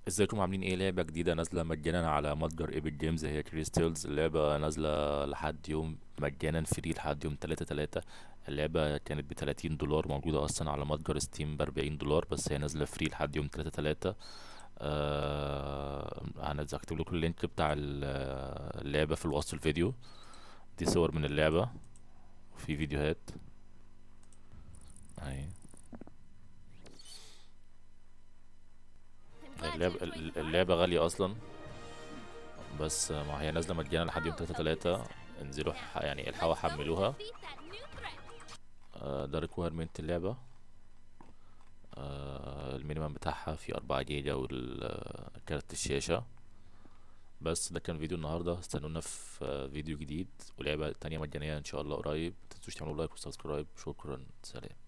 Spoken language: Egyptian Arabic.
ازيكم عاملين ايه لعبة جديدة نازلة مجانا على متجر ايبك جيمز هي كريستالز اللعبة نازلة لحد يوم مجانا فري لحد يوم تلاتة تلاتة اللعبة كانت بتلاتين دولار موجودة اصلا على متجر ستيم بأربعين دولار بس هي نازلة فري لحد يوم تلاتة تلاتة آه هنكتب لكم اللينك بتاع ال- اللعبة في الوصف الفيديو دي صور من اللعبة وفي فيديوهات اهي اللعبة اللعبة غالية اصلا بس ما هي نازلة مجانا لحد يوم تلاتة تلاتة انزلوا ح- يعني الحقوا حملوها آه، ده ريكويرمنت اللعبة آه، المينيمم بتاعها في أربعة جيجا والكارت الشاشة بس ده كان فيديو النهاردة استنونا في آه، فيديو جديد ولعبة تانية مجانية إن شاء الله قريب متنسوش تعملوا لايك وسبسكرايب شكرا سلام